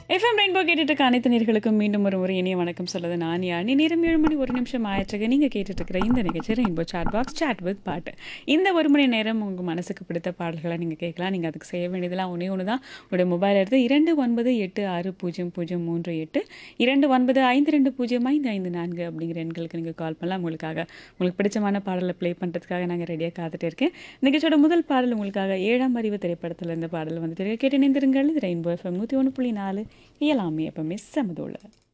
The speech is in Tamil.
எஃப்எம் ரெயின்போ கேட்டுட்டு இருக்க அனைத்து நேர்களுக்கும் மீண்டும் ஒரு முறை இனிய வணக்கம் சொல்லுது நான் யானி நேரம் ஏழு மணி ஒரு நிமிஷம் ஆயிற்றுக்கு நீங்கள் கேட்டுட்டு இருக்கிற இந்த நிகழ்ச்சி rainbow chat box chat with பாட்டு இந்த ஒரு மணி நேரம் உங்கள் மனசுக்கு பிடித்த பாடல்களை நீங்கள் கேட்கலாம் நீங்கள் அதுக்கு செய்ய வேண்டியதெல்லாம் ஒன்றே ஒன்று தான் உங்களுடைய மொபைல் எடுத்து இரண்டு ஒன்பது எட்டு ஆறு பூஜ்ஜியம் பூஜ்ஜியம் மூன்று எட்டு இரண்டு ஒன்பது ஐந்து ரெண்டு பூஜ்ஜியம் ஐந்து ஐந்து நான்கு அப்படிங்கிற எண்களுக்கு நீங்கள் கால் பண்ணலாம் உங்களுக்காக உங்களுக்கு பிடிச்சமான பாடலை ப்ளே பண்ணுறதுக்காக நாங்கள் ரெடியாக காத்துட்டு இருக்கேன் நிகழ்ச்சியோட முதல் பாடல் உங்களுக்காக ஏழாம் அறிவு திரைப்படத்தில் இந்த பாடல் வந்துட்டு இருக்கு. கேட்டு இணைந்திருங்கள் இது ரெயின்போ எஃப்எம் நூற்றி ஒன்று புள்ளி நாலு இயலாமே எப்பவுமே சமதோல